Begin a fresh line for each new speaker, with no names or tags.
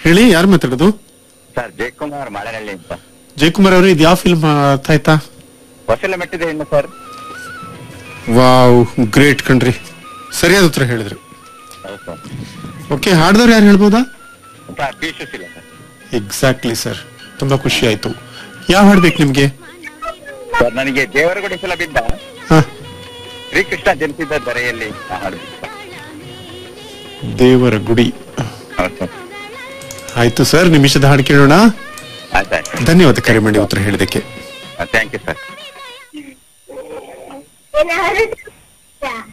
ಹೇಳಿ ಯಾರು ಮಾತಾಡೋದು
ಸರ್ ಜಯಕುಮಾರ್ ಮಾಳನಹಳ್ಳಿ ಅಂತ
ಜಯಕುಮಾರ್ ಅವರು ಇದು ಯಾವ ಫಿಲ್ಮ್ ಅರ್ಥ ಆಯ್ತಾ
ಹೊಸಲ ಮೆಟ್ಟಿದೆ ಇನ್ನು ಸರ್
ವಾವ್ ಗ್ರೇಟ್ ಕಣ್ರಿ ಸರಿಯಾದ ಉತ್ತರ ಹೇಳಿದ್ರು
ಹೌದು ಸರ್
ಓಕೆ ಹಾಡ್ದವ್ರು ಯಾರು ಹೇಳ್ಬೋದಾ
sir P Susheela sir
exactly sir ತುಂಬಾ ಖುಷಿ ಆಯ್ತು ಯಾವ ಹಾಡ್ಬೇಕು ನಿಮ್ಗೆ
ಸರ್ ನನಗೆ ದೇವರಗುಡಿ ಫಿಲಂ ಬಿದ್ದ
ಹಾ
ಶ್ರೀಕೃಷ್ಣ ಜನಿಸಿದ ಧರೆಯಲ್ಲಿ ಆ ಹಾಡು ಸರ್
ದೇವರ ಗುಡಿ
ಹೌದು ಸರ್
ಆಯ್ತು ಸರ್ ನಿಮಿಷದ ಹಾಡು ಕೇಳೋಣ
ಆಯ್ತು ಆಯ್ತು
ಧನ್ಯವಾದ ಕರೆ ಮಾಡಿ ಉತ್ತರ ಹೇಳಿದಕ್ಕೆ
ಥ್ಯಾಂಕ್ ಯು ಸರ್
ಏನಾದ್ರು